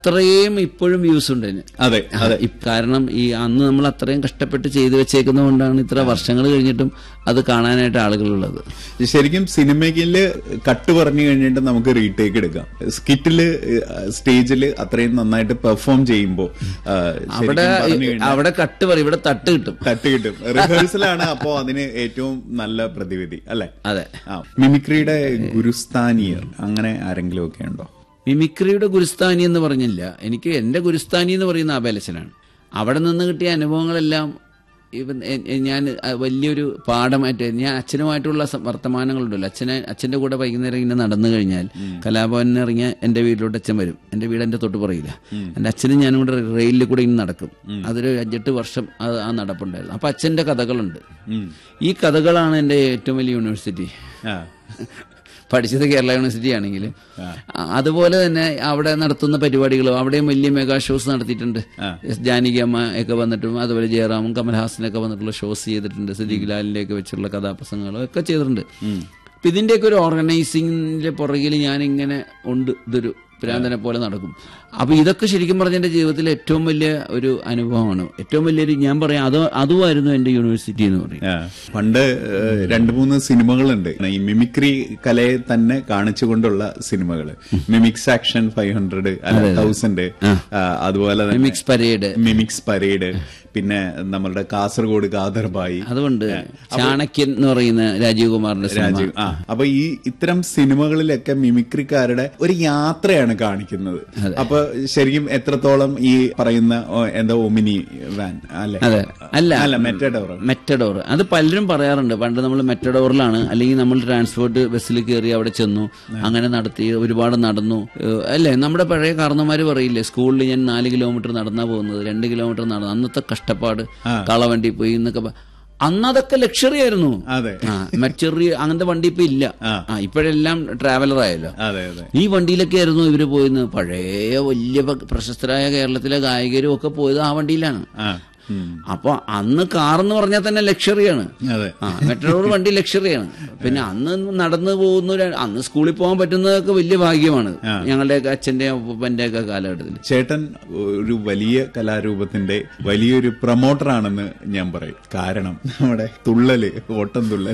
അത്രയും ഇപ്പോഴും വ്യൂസ് ഉണ്ട് അതിന് അതെ അതെ ഇ- കാരണം ഈ അന്ന് നമ്മൾ അത്രയും കഷ്ടപ്പെട്ട് ചെയ്തു വെച്ചേക്കുന്നതുകൊണ്ടാണ് ഇത്ര വർഷങ്ങൾ കഴിഞ്ഞിട്ടും അത് കാണാനായിട്ട് ആളുകളുള്ളത് ശരിക്കും സിനിമയില് കട്ട് പറഞ്ഞു കഴിഞ്ഞിട്ട് നമുക്ക് റീടേക്ക് എടുക്കാം സ്കിറ്റില് സ്റ്റേജിൽ അത്രയും നന്നായിട്ട് പെർഫോം ചെയ്യുമ്പോൾ അവിടെ അവിടെ കട്ട് പറയും ഇവിടെ തട്ട് കിട്ടും തട്ട് കിട്ടും റിഹേഴ്സലാണ് അപ്പോ അതിന് ഏറ്റവും നല്ല പ്രതിവിധി അല്ലെ അതെ ആ മിമിക്രിയുടെ ഗുരുസ്ഥാനീയർ അങ്ങനെ ആരെങ്കിലും ഒക്കെ ഉണ്ടോ മിമിക്രിയുടെ ഗുരുസ്ഥാനി എന്ന് പറഞ്ഞില്ല എനിക്ക് എന്റെ ഗുരുസ്ഥാനി എന്ന് പറയുന്ന ആബേലച്ചനാണ് അവിടെ നിന്ന് കിട്ടിയ അനുഭവങ്ങളെല്ലാം ഇവൻ എ- എ- ഞാൻ അ- വലിയൊരു പാഠമായിട്ട് ഞാൻ അച്ഛനുമായിട്ടുള്ള സം- വർത്തമാനങ്ങളുണ്ടല്ലോ അച്ഛനെ അച്ഛന്റെ കൂടെ വൈകുന്നേരം ഇങ്ങനെ നടന്നു കഴിഞ്ഞാൽ കലാഭവനിൽ ഇറങ്ങിയ എന്റെ വീട്ടിലോട്ട് അച്ഛൻ വരും എന്റെ വീട് എന്റെ തൊട്ട് പറയില്ല എന്റെ അച്ഛനും ഞാനും കൂടെ റെയിലിൽ കൂടെ ഇങ്ങനെ നടക്കും അതൊരു അഞ്ചെട്ട് വർഷം അത് ആ നടപ്പുണ്ടായിരുന്നു അപ്പൊ അച്ഛന്റെ കഥകളുണ്ട് ഉം. ഈ കഥകളാണ് എന്റെ ഏറ്റവും വലിയ യൂണിവേഴ്സിറ്റി ആ. പഠിച്ചത് കേരള യൂണിവേഴ്സിറ്റി ആണെങ്കിൽ അതുപോലെ തന്നെ അവിടെ നടത്തുന്ന പരിപാടികളും അവിടെയും വലിയ മെഗാ ഷോസ് നടത്തിയിട്ടുണ്ട് എസ് ജാനകി അമ്മ ഒക്കെ വന്നിട്ടും അതുപോലെ ജയറാമും കമൽഹാസനൊക്കെ വന്നിട്ടുള്ള ഷോസ് ചെയ്തിട്ടുണ്ട് സിദ്ദീഖ് ലാലിന്റെ ഒക്കെ വെച്ചുള്ള കഥാപ്രസംഗങ്ങളും ഒക്കെ ചെയ്തിട്ടുണ്ട് അപ്പൊ ഇതിന്റെയൊക്കെ ഒരു ഓർഗനൈസിങ്ങിന്റെ പുറകിൽ ഞാൻ ഇങ്ങനെ ഉണ്ട് ഇതൊരു ഭ്രാന്തനെ പോലെ നടക്കും അപ്പൊ ഇതൊക്കെ ശരിക്കും പറഞ്ഞ എന്റെ ജീവിതത്തിലെ ഏറ്റവും വലിയ ഒരു അനുഭവമാണ് ഏറ്റവും വലിയൊരു ഞാൻ പറയാം അത് അതുമായിരുന്നു എന്റെ യൂണിവേഴ്സിറ്റി എന്ന് പറയും ആ. പണ്ട് ഏഹ്, രണ്ട് മൂന്ന് സിനിമകളുണ്ട് ഈ മിമിക്രി കലയെ തന്നെ കാണിച്ചുകൊണ്ടുള്ള സിനിമകള് മിമിക്സ് ആക്ഷൻ ഫൈവ് ഹൺഡ്രഡ് അല്ല തൗസൻഡ് അതുപോലെ തന്നെ മിക്സ് പരേഡ് മിമിക്സ് പരേഡ് പിന്നെ നമ്മളുടെ കാസർഗോഡ് കാദർബായി അതുകൊണ്ട് ചാണക്യൻ എന്ന് പറയുന്ന രാജീവ് കുമാറിന്റെ സിനിമ രാജീവ് ആ അപ്പൊ ഈ ഇത്തരം സിനിമകളിലൊക്കെ മിമിക്രിക്കാരുടെ ഒരു യാത്രയാണ് കാണിക്കുന്നത് അപ്പൊ ശരിക്കും എത്രത്തോളം ഈ പറയുന്ന ഓ, എന്താ ഒമിനി വാൻ അല്ലെ അതെ അല്ല അല്ല മെറ്റഡോർ മെറ്റഡോർ അത് പലരും പറയാറുണ്ട് പണ്ട് നമ്മൾ മെറ്റഡോറിലാണ് അല്ലെങ്കിൽ നമ്മൾ ട്രാൻസ്പോർട്ട് ബസ്സിൽ കയറി അവിടെ ചെന്നു അങ്ങനെ നടത്തി ഒരുപാട് നടന്നു ഏഹ് അല്ലേ നമ്മുടെ പഴയ കാരണന്മാര് പറയില്ലേ സ്കൂളിൽ ഞാൻ നാല് കിലോമീറ്റർ നടന്നാ പോകുന്നത് രണ്ട് കിലോമീറ്റർ നടന്നു അന്നത്തെ കഷ്ടപ്പാട് കളവണ്ടി പോയി എന്നൊക്കെ പ- അന്ന് അതൊക്കെ ലക്ഷറി ആയിരുന്നു അതെ ആ മറ്റെറിയ അങ്ങനത്തെ വണ്ടി ഇപ്പൊ ഇല്ല ആ ഇപ്പോഴെല്ലാം ട്രാവലർ ആയല്ലോ അതെ അതെ ഈ വണ്ടിയിലൊക്കെ ആയിരുന്നു ഇവര് പോയിരുന്നത് പഴയ വലിയ പ- പ്രശസ്തരായ കേരളത്തിലെ ഗായകരും ഒക്കെ പോയത് ആ വണ്ടിയിലാണ് ആ ഉം. അപ്പൊ അന്ന് കാർ എന്ന് പറഞ്ഞാൽ തന്നെ ലക്ഷറിയാണ് അതെ ആ മെട്രോർ വണ്ടി ലക്ഷറിയാണ് പിന്നെ അന്ന് നടന്നു പോകുന്ന ഒരു- അന്ന് സ്കൂളിൽ പോകാൻ പറ്റുന്നതൊക്കെ വലിയ ഭാഗ്യമാണ് ഞങ്ങളുടെയൊക്കെ അച്ഛന്റെ അപ്പന്റെ ഒക്കെ കാലഘട്ടത്തിൽ ചേട്ടൻ ഒരു വലിയ കലാരൂപത്തിന്റെ വലിയൊരു പ്രൊമോട്ടറാണെന്ന് ഞാൻ പറയും കാരണം നമ്മുടെ തുള്ളല് ഓട്ടം തുള്ളൽ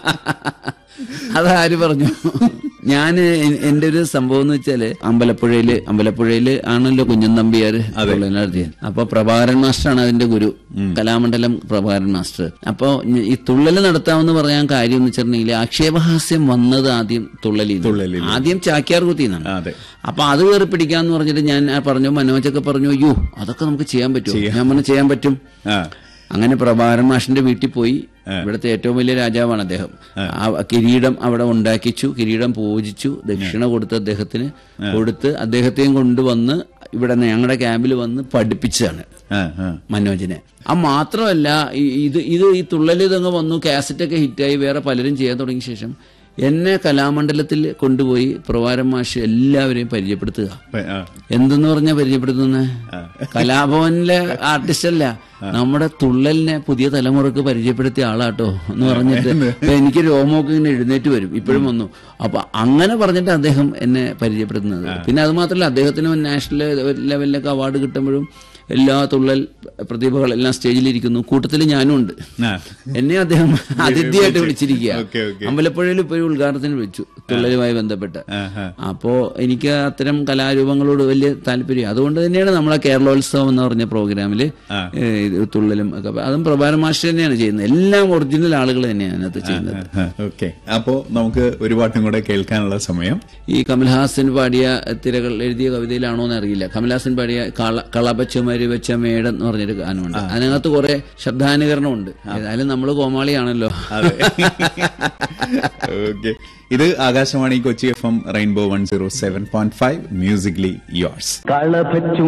അതാര് പറഞ്ഞു ഞാൻ എന്റെ ഒരു സംഭവം എന്ന് വെച്ചാല് അമ്പലപ്പുഴയില് അമ്പലപ്പുഴയില് ആണല്ലോ കുഞ്ഞൻ നമ്പിയാർ നടത്തിയത് അപ്പൊ പ്രഭാകരൻ മാസ്റ്ററാണ് അതിന്റെ ഗുരു കലാമണ്ഡലം പ്രഭാകരൻ മാസ്റ്റർ അപ്പൊ ഞ- ഈ തുള്ളല് നടത്താമെന്ന് പറയാൻ കാര്യം എന്ന് വെച്ചിട്ടുണ്ടെങ്കിൽ ആക്ഷേപഹാസ്യം വന്നത് ആദ്യം തുള്ളലിൽ തുള്ളലിൽ. ആദ്യം ചാക്യാർ കുത്തിന്നാണ് അതെ അപ്പൊ അത് കയറി പിടിക്കാന്ന് പറഞ്ഞിട്ട് ഞാൻ ആ പറഞ്ഞു മനോജൊക്കെ പറഞ്ഞു അയ്യോ അതൊക്കെ നമുക്ക് ചെയ്യാൻ പറ്റുമോ ഞാൻ പറഞ്ഞു ചെയ്യാൻ പറ്റും ആ അങ്ങനെ പ്രഭാകരൻ മാഷിന്റെ വീട്ടിൽ പോയി ഇവിടുത്തെ ഏറ്റവും വലിയ രാജാവാണ് അദ്ദേഹം ആ കിരീടം അവിടെ ഉണ്ടാക്കിച്ചു കിരീടം പൂജിച്ചു ദക്ഷിണ കൊടുത്ത് അദ്ദേഹത്തിന് കൊടുത്ത് അദ്ദേഹത്തെയും കൊണ്ടുവന്ന് ഇവിടെ ഞങ്ങളുടെ ക്യാമ്പിൽ വന്ന് പഠിപ്പിച്ചതാണ് ആ ആ മനോജിനെ ആ മാത്രമല്ല ഈ- ഇത് ഇത് ഈ തുള്ളൽ ഇതങ്ങ് വന്നു കാസറ്റൊക്കെ ഹിറ്റായി വേറെ പലരും ചെയ്യാൻ തുടങ്ങിയ ശേഷം എന്നെ കലാമണ്ഡലത്തിൽ കൊണ്ടുപോയി പ്രഭാരം മാഷ് എല്ലാവരെയും പരിചയപ്പെടുത്തുക പ- ആ. എന്തെന്ന് പറഞ്ഞാ പരിചയപ്പെടുത്തുന്ന കലാഭവനിലെ ആർട്ടിസ്റ്റ് അല്ല നമ്മുടെ തുള്ളലിനെ പുതിയ തലമുറക്ക് പരിചയപ്പെടുത്തിയ ആളാട്ടോ എന്ന് പറഞ്ഞിട്ട് ഇപ്പൊ എനിക്ക് രോമമൊക്കെ ഇങ്ങനെ എഴുന്നേറ്റ് വരും ഇപ്പോഴും വന്നു അപ്പൊ അങ്ങനെ പറഞ്ഞിട്ട് അദ്ദേഹം എന്നെ പരിചയപ്പെടുത്തുന്നത് പിന്നെ അത് മാത്രമല്ല അദ്ദേഹത്തിന് നാഷണൽ ലെവലിലൊക്കെ അവാർഡ് കിട്ടുമ്പോഴും എല്ലാ തുള്ളൽ പ്രതിഭകളെല്ലാം സ്റ്റേജിലിരിക്കുന്നു കൂട്ടത്തിൽ ഞാനും ഉണ്ട് ആ. എന്നെ അദ്ദേഹം അതിഥിയായിട്ട് വിളിച്ചിരിക്കുക ഓക്കെ ഓക്കെ അമ്പലപ്പുഴയിൽ ഇപ്പോൾ ഒരു ഉദ്ഘാടനത്തിന് വിളിച്ചു തുള്ളലുമായി ബന്ധപ്പെട്ട് ആ ആ അപ്പോ എനിക്ക് അത്തരം കലാരൂപങ്ങളോട് വലിയ താല്പര്യം അതുകൊണ്ട് തന്നെയാണ് നമ്മളെ കേരളോത്സവം എന്ന് പറഞ്ഞ പ്രോഗ്രാമില് ആ. ഏ, ഇത് തുള്ളലും ഒക്കെ അതും പ്രഭാര മാസ്റ്റർ തന്നെയാണ് ചെയ്യുന്നത് എല്ലാം ഒറിജിനൽ ആളുകൾ തന്നെയാണ് അതിനകത്ത് ചെയ്യുന്നത് ഓക്കെ അപ്പോ നമുക്ക് ഒരു പാട്ടും കൂടെ കേൾക്കാനുള്ള സമയം ഈ കമൽഹാസൻ പാടിയ തിരകൾ എഴുതിയ കവിതയിലാണോ എന്ന് അറിയില്ല കമൽഹാസൻ പാടിയ കള കളപച്ചുമരി വെച്ച മേടം എന്ന് പറഞ്ഞൊരു ഗാനമുണ്ട് അതിനകത്ത് കുറെ ശബ്ദാനുകരണമുണ്ട് ഏതായാലും നമ്മൾ കോമാളിയാണല്ലോ അതെ ഓക്കെ ഇത് Akashvani Kochi F M rainbow one zero seven point five musically yours കളഭച്ചു